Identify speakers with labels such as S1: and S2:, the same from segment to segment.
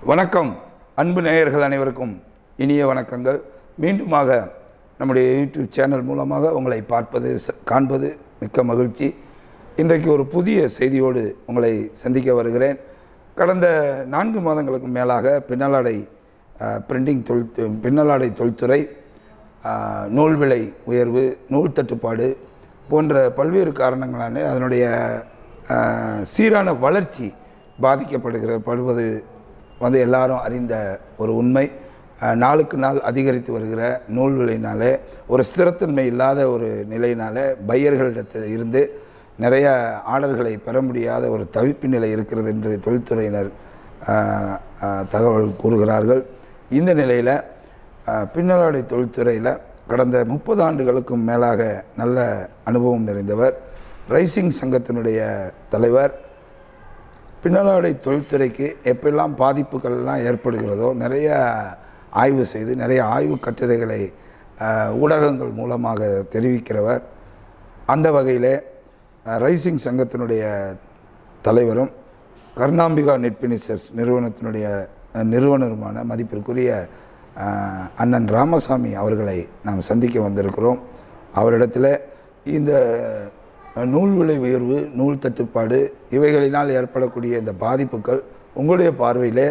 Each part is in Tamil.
S1: வணக்கம் அன்பு நேயர்கள் அனைவருக்கும் இனிய வணக்கங்கள் மீண்டுமாக நம்முடைய யூடியூப் சேனல் மூலமாக உங்களை பார்ப்பது ச- காண்பது மிக்க மகிழ்ச்சி இன்றைக்கு ஒரு புதிய செய்தியோடு உங்களை சந்திக்க வருகிறேன் கடந்த நான்கு மாதங்களுக்கு மேலாக பின்னலாடை பிரிண்டிங் தொழில் பின்னலாடை தொழில்துறை ஆஹ், நூல் விலை உயர்வு நூல் தட்டுப்பாடு போன்ற பல்வேறு காரணங்களான அதனுடைய ஆஹ், சீரான வளர்ச்சி பாதிக்கப்படுகிற படுவது வந்து எல்லாரும் அறிந்த ஒரு உண்மை ஆஹ், நாளுக்கு நாள் அதிகரித்து வருகிற நூல் விலையினாலே ஒரு ஸ்திரத்தன்மை இல்லாத ஒரு நிலையினாலே பையர்களிடத்து இருந்து நிறைய ஆர்டர்களை பெற முடியாத ஒரு தவிப்பு நிலை இருக்கிறது என்று தொழில்துறையினர் ஆஹ், ஆஹ், தகவல் கூறுகிறார்கள் இந்த நிலையில் ஆஹ், பின்னலாடை தொழில்துறையில் கடந்த முப்பது ஆண்டுகளுக்கும் மேலாக நல்ல அனுபவம் நிறைந்தவர் ரைசிங் சங்கத்தினுடைய தலைவர் பின்னலாடை தொழில்துறைக்கு எப்பெல்லாம் பாதிப்புகள்லாம் ஏற்படுகிறதோ நிறைய ஆய்வு செய்து நிறைய ஆய்வு கட்டுரைகளை ஆஹ், ஊடகங்கள் மூலமாக தெரிவிக்கிறவர் அந்த வகையிலே ஆஹ், ரைசிங் சங்கத்தினுடைய தலைவரும் கருணாம்பிகா நெட்பினிசர்ஸ் நிறுவனத்தினுடைய அஹ், நிறுவனருமான மதிப்பிற்குரிய அஹ், அண்ணன் ராமசாமி அவர்களை நாம் சந்திக்க வந்திருக்கிறோம் அவரிடத்தில் இந்த அஹ், நூல் விலை உயர்வு நூல் தட்டுப்பாடு இவைகளினால் ஏற்படக்கூடிய இந்த பாதிப்புகள் உங்களுடைய பார்வையிலே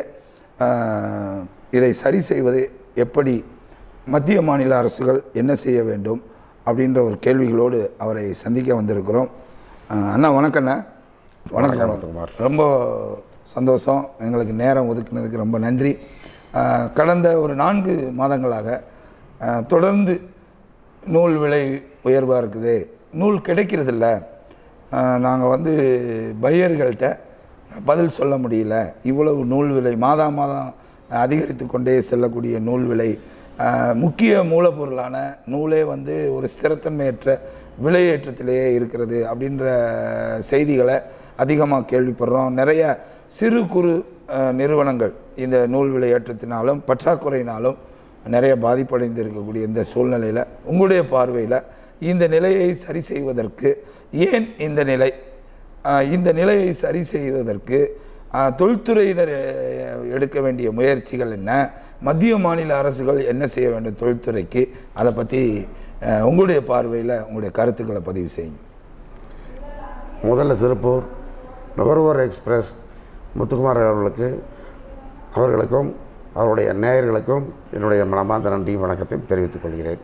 S1: அஹ், இதை சரி செய்வது எப்படி மத்திய மாநில அரசுகள் என்ன செய்ய வேண்டும் அப்படின்ற ஒரு கேள்விகளோடு அவரை சந்திக்க வந்திருக்கிறோம் அஹ், அண்ணா வணக்கண்ணா வணக்கம்
S2: வணக்கம்குமார்.
S1: ரொம்ப சந்தோஷம் எங்களுக்கு நேரம் ஒதுக்குனதுக்கு ரொம்ப நன்றி அஹ், கடந்த ஒரு நான்கு மாதங்களாக அஹ், தொடர்ந்து நூல் விலை உயர்வாக இருக்குது நூல் கிடைக்கிறதில்ல நாங்கள் வந்து பையர்கள்ட்ட பதில் சொல்ல முடியல இவ்வளவு நூல் விலை மாதா மாதம் அதிகரித்து கொண்டே செல்லக்கூடிய நூல் விலை அஹ், முக்கிய மூலப்பொருளான நூலே வந்து ஒரு ஸ்திரத்தன்மையற்ற விலையேற்றத்திலேயே இருக்கிறது அப்படின்ற செய்திகளை அதிகமாக கேள்விப்படுறோம் நிறைய சிறு குறு அஹ், நிறுவனங்கள் இந்த நூல் விலையேற்றத்தினாலும் பற்றாக்குறையினாலும் நிறைய பாதிப்படைந்து இருக்கக்கூடிய இந்த சூழ்நிலையில் உங்களுடைய பார்வையில் இந்த நிலையை சரி செய்வதற்கு ஏன் இந்த நிலை ஆஹ் இந்த நிலையை சரி செய்வதற்கு ஆஹ் தொழில்துறையினர் அஹ், எடுக்க வேண்டிய முயற்சிகள் என்ன மத்திய மாநில அரசுகள் என்ன செய்ய வேண்டும் தொழில்துறைக்கு அதை பற்றி ஆஹ், உங்களுடைய பார்வையில் உங்களுடைய கருத்துக்களை பதிவு செய்யுங்க
S2: முதல்ல திருப்பூர் நுகர்வோர் எக்ஸ்பிரஸ் முத்துக்குமார் அவர்களுக்கு அவர்களுக்கும் அவருடைய நேயர்களுக்கும் என்னுடைய மனமார்ந்த நன்றியும் வணக்கத்தையும் தெரிவித்துக் கொள்கிறேன்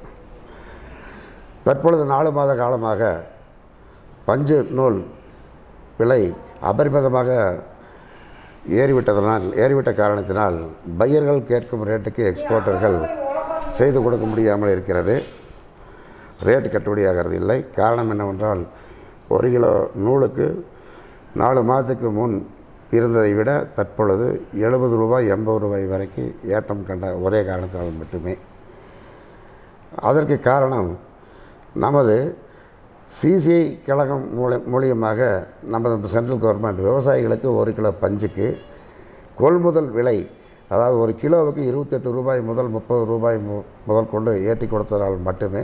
S2: தற்பொழுது நாலு மாத காலமாக பஞ்சு நூல் விலை அபரிமிதமாக ஏறிவிட்டதனால் ஏறிவிட்ட காரணத்தினால் பையர்கள் கேட்கும் ரேட்டுக்கு எக்ஸ்போர்ட்டர்கள் செய்து கொடுக்க முடியாமல் இருக்கிறது ரேட்டு கட்டுப்படியாகிறது இல்லை காரணம் என்னவென்றால் ஒரு கிலோ நூலுக்கு நாலு மாதத்துக்கு முன் இருந்ததை விட தற்பொழுது எழுபது ரூபாய் எண்பது ரூபாய் வரைக்கும் ஏற்றம் கண்ட ஒரே காரணத்தினால் மட்டுமே அதற்கு காரணம் நமது சிசிஐ கழகம் மூல மூலியமாக நமது சென்ட்ரல் கவர்மெண்ட் விவசாயிகளுக்கு ஒரு கிலோ பஞ்சுக்கு கொள்முதல் விலை அதாவது ஒரு கிலோவுக்கு இருபத்தெட்டு ரூபாய் முதல் முப்பது ரூபாய் மு- முதல் கொண்டு ஏற்றி கொடுத்ததால் மட்டுமே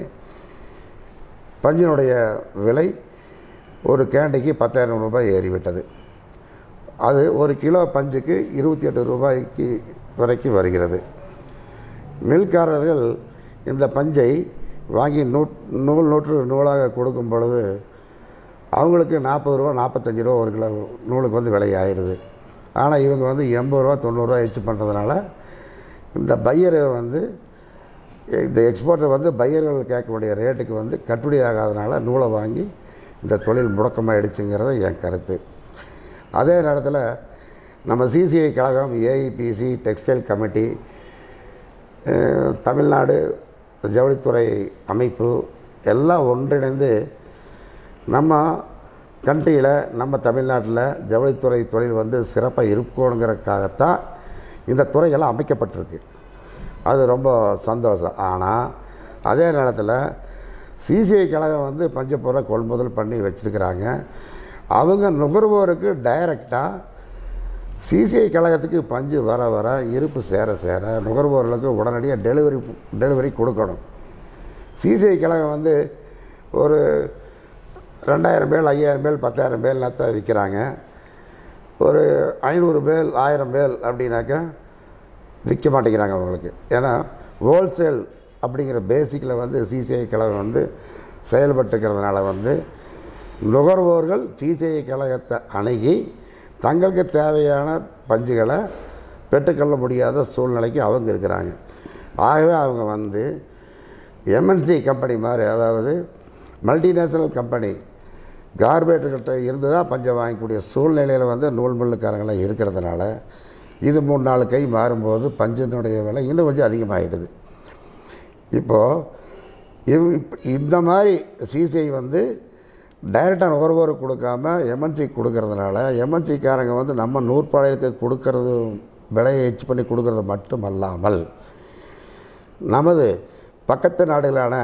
S2: பஞ்சினுடைய விலை ஒரு கேண்டிக்கு பத்தாயிரம் ரூபாய் ஏறிவிட்டது அது ஒரு கிலோ பஞ்சுக்கு இருபத்தி எட்டு ரூபாய்க்கு வரைக்கும் வருகிறது மில்காரர்கள் இந்த பஞ்சை வாங்கி நூட் நூல் நூற்று நூலாக கொடுக்கும் பொழுது அவங்களுக்கு நாற்பது ரூபா நாற்பத்தஞ்சு ரூபா ஒரு கிலோ நூலுக்கு வந்து விலை ஆயிடுது ஆனால் இவங்க வந்து எண்பது ரூபா தொண்ணூறுரூவா எச்சு பண்ணுறதுனால இந்த பையரை வந்து இந்த எக்ஸ்போர்ட்டை வந்து பையர்கள் கேட்கக்கூடிய ரேட்டுக்கு வந்து கட்டுப்படி ஆகாதனால நூலை வாங்கி இந்த தொழில் முடக்கமாயிடுச்சுங்கிறது என் கருத்து அதே நேரத்தில் நம்ம சிசிஐ கழகம் ஏஐபிசி டெக்ஸ்டைல் கமிட்டி அஹ், தமிழ்நாடு ஜவுளித்துறை அமைப்பு எல்லாம் ஒன்றிணைந்து நம்ம கண்ட்ரியில் நம்ம தமிழ்நாட்டில் ஜவுளித்துறை தொழில் வந்து சிறப்பாக இருக்கணுங்கிறதுக்காகத்தான் இந்த துறையெல்லாம் அமைக்கப்பட்டிருக்கு அது ரொம்ப சந்தோஷம் ஆனால் அதே நேரத்தில் சிசிஐ கழகம் வந்து பஞ்சப்பொருளை கொள்முதல் பண்ணி வச்சுருக்கிறாங்க அவங்க நுகர்வோருக்கு டைரெக்டாக சிசிஐ கழகத்துக்கு பஞ்சு வர வர இருப்பு சேர சேர நுகர்வோர்களுக்கு உடனடியாக டெலிவரி டெலிவரி கொடுக்கணும் சிசிஐ கழகம் வந்து ஒரு ரெண்டாயிரம் பேல் ஐயாயிரம் பேல் பத்தாயிரம் பேல் நத்த விற்கிறாங்க ஒரு ஐநூறு பேல் ஆயிரம் பேல் அப்படின்னாக்கா விற்க மாட்டேங்கிறாங்க அவங்களுக்கு ஏன்னா ஹோல்சேல் அப்படிங்கிற பேசிக்கில் வந்து சிசிஐ கழகம் வந்து செயல்பட்டுக்கிறதுனால வந்து நுகர்வோர்கள் சிசிஐ கழகத்தை அணுகி தங்களுக்கு தேவையான பஞ்சுகளை பெற்றுக்கொள்ள முடியாத சூழ்நிலைக்கு அவங்க இருக்கிறாங்க ஆகவே அவங்க வந்து எம்என்சி கம்பெனி மாதிரி அதாவது மல்டிநேஷனல் கம்பெனி கார்பரேட்டுக்கிட்ட இருந்து தான் பஞ்சம் வாங்கக்கூடிய சூழ்நிலையில் வந்து நூல் மில்லுக்காரங்களாம் இருக்கிறதுனால இது மூணு நாலு கை மாறும்போது பஞ்சினுடைய விலை இன்னும் கொஞ்சம் அதிகமாகிடுது இப்போது இவ் இப் இந்த மாதிரி சிசிஐ வந்து டைரெக்டாக நுகர்வோருக்கு கொடுக்காம எம்என்சி கொடுக்கறதுனால எம்என்சிக்காரங்க வந்து நம்ம நூற்பாளையருக்கு கொடுக்கறது விலையை எச்சு பண்ணி கொடுக்கறது மட்டுமல்லாமல் நமது பக்கத்து நாடுகளான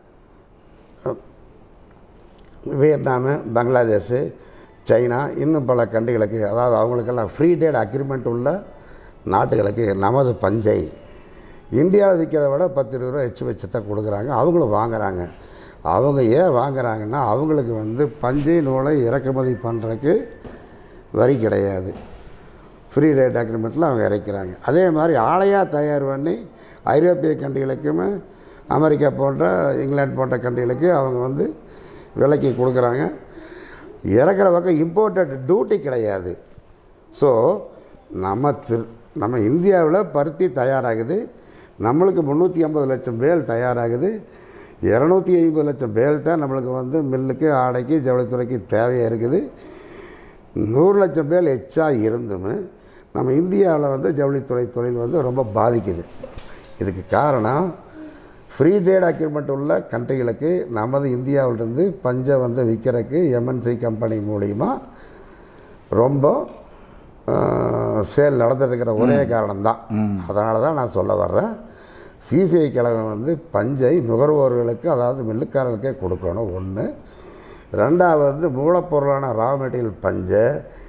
S2: வியட்நாமு பங்களாதேஷு சைனா இன்னும் பல கண்ட்ரிகளுக்கு அதாவது அவங்களுக்கெல்லாம் ஃப்ரீ டேட் அக்ரிமெண்ட் உள்ள நாட்டுகளுக்கு நமது பஞ்சை இந்தியாவில் விற்கிறத விட பத்து இருபது ரூபா எச்சு வச்சு தான் கொடுக்குறாங்க அவங்களும் வாங்குறாங்க அவங்க ஏன் வாங்குறாங்கன்னா அவங்களுக்கு வந்து பஞ்சை நூலை இறக்குமதி பண்ணுறதுக்கு வரி கிடையாது ஃப்ரீ ரேட் அக்ரிமெண்ட்டில் அவங்க இறக்கிறாங்க அதே மாதிரி ஆலையாக தயார் பண்ணி ஐரோப்பிய கண்ட்ரிகளுக்குமே அமெரிக்கா போன்ற இங்கிலாந்து போன்ற கண்ட்ரிகளுக்கு அவங்க வந்து விலைக்கு கொடுக்குறாங்க இறக்குற பக்கம் இம்போர்ட்டட் டியூட்டி கிடையாது ஸோ நம்ம திரு நம்ம இந்தியாவில் பருத்தி தயாராகுது நம்மளுக்கு முந்நூற்றி ஐம்பது லட்சம் பேல் தயாராகுது இரநூத்தி ஐம்பது லட்சம் பேல் தான் நம்மளுக்கு வந்து மில்லுக்கு ஆடைக்கு ஜவுளித்துறைக்கு தேவையாக இருக்குது நூறு லட்சம் பேர் எச்சா இருந்தும் நம்ம இந்தியாவில் வந்து ஜவுளித்துறை தொழில் வந்து ரொம்ப பாதிக்குது இதுக்கு காரணம் ஃப்ரீ ட்ரேட் அக்ரிமெண்ட் உள்ள கண்ட்ரிகளுக்கு நமது இந்தியாவிலிருந்து பஞ்சை வந்து விற்கிறதுக்கு எம்என்சி கம்பெனி மூலிமா ரொம்ப சேல் நடந்துருக்கிற ஒரே காரணம்தான் அதனால தான் நான் சொல்ல வர்றேன் சிசிஐ கழகம் வந்து பஞ்சை நுகர்வோர்களுக்கு அதாவது மில்லுக்காரர்களுக்கே கொடுக்கணும் ஒன்று ரெண்டாவது வந்து மூலப்பொருளான ரா மெட்டீரியல் பஞ்சை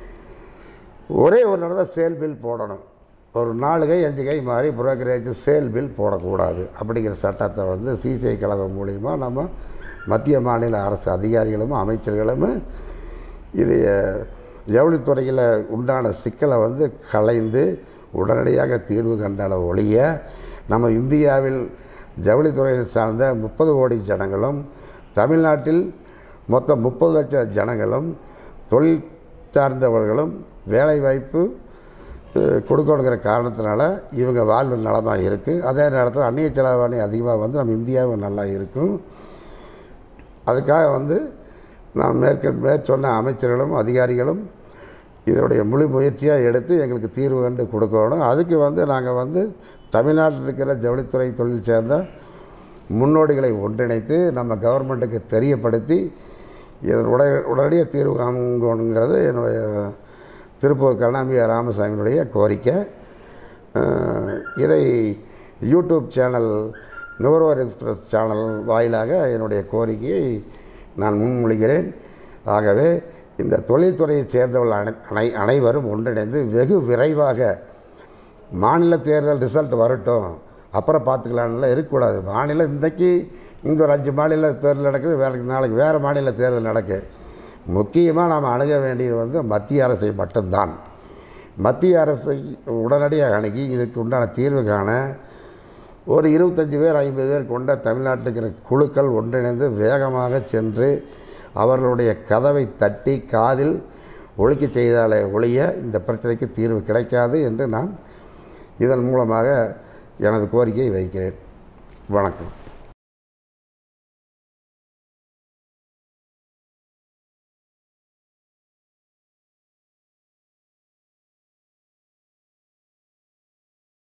S2: ஒரே ஒரு நடந்த சேல் பில் போடணும் ஒரு நாலு கை அஞ்சு கை மாதிரி புரோக்கரேஜ் சேல் பில் போடக்கூடாது அப்படிங்கிற சட்டத்தை வந்து சிசிஐ கழகம் மூலிமா நம்ம மத்திய மாநில அரசு அதிகாரிகளும் அமைச்சர்களும் இது ஜவுளித்துறையில் உண்டான சிக்கலை வந்து களைந்து உடனடியாக தீர்வு கண்டால ஒழிய நம்ம இந்தியாவில் ஜவுளித்துறையில் சார்ந்த முப்பது கோடி ஜனங்களும் தமிழ்நாட்டில் மொத்தம் முப்பது லட்சம் ஜனங்களும் தொழில் சார்ந்தவர்களும் வேலைவாய்ப்பு அஹ், கொடுக்கணுங்கிற காரணத்தினால இவங்க வாழ்வு நலமாக இருக்குது அதே நேரத்தில் அந்நிய செலவாணி அதிகமாக வந்து நம்ம இந்தியாவும் நல்லா இருக்கும் அதுக்காக வந்து நான் மேற்க மேற்சொன்ன அமைச்சர்களும் அதிகாரிகளும் இதனுடைய முழு முயற்சியாக எடுத்து எங்களுக்கு தீர்வு கண்டு கொடுக்கணும் அதுக்கு வந்து நாங்கள் வந்து தமிழ்நாட்டில் இருக்கிற ஜவுளித்துறை தொழில் சேர்ந்த முன்னோடிகளை ஒன்றிணைத்து நம்ம கவர்மெண்ட்டுக்கு தெரியப்படுத்தி இதன் உட உடனடியாக தீர்வு காண்கணுங்கிறது என்னுடைய திருப்பூர் கருணாம்பிகா ராமசாமியினுடைய கோரிக்கை அஹ், இதை யூடியூப் சேனல் நுகர்வோர் எக்ஸ்பிரஸ் சேனல் வாயிலாக என்னுடைய கோரிக்கையை நான் முன்மொழிகிறேன் ஆகவே இந்த தொழில்துறையைச் சேர்ந்தவர்கள் அனை அனை அனைவரும் ஒன்றிணைந்து வெகு விரைவாக மாநில தேர்தல் ரிசல்ட் வரட்டும் அப்புறம் பார்த்துக்கலான்லாம் இருக்கக்கூடாது மாநிலம் இன்றைக்கி இங்கே ஒரு அஞ்சு மாநில தேர்தல் நடக்குது வேறு நாளைக்கு வேறு மாநில தேர்தல் நடக்கு முக்கியமாக நாம் அணுக வேண்டியது வந்து மத்திய அரசை மட்டும்தான் மத்திய அரசை உடனடியாக அணுகி இதுக்கு உண்டான தீர்வு காண ஒரு இருபத்தஞ்சி பேர் ஐம்பது பேர் கொண்ட தமிழ்நாட்டில் இருக்கிற குழுக்கள் ஒன்றிணைந்து வேகமாக சென்று அவர்களுடைய கதவை தட்டி காதில் ஒழிக்க செய்தாலே ஒழிய இந்த பிரச்சனைக்கு தீர்வு கிடைக்காது என்று நான் இதன் மூலமாக எனது கோரிக்கையை வைக்கிறேன் வணக்கம்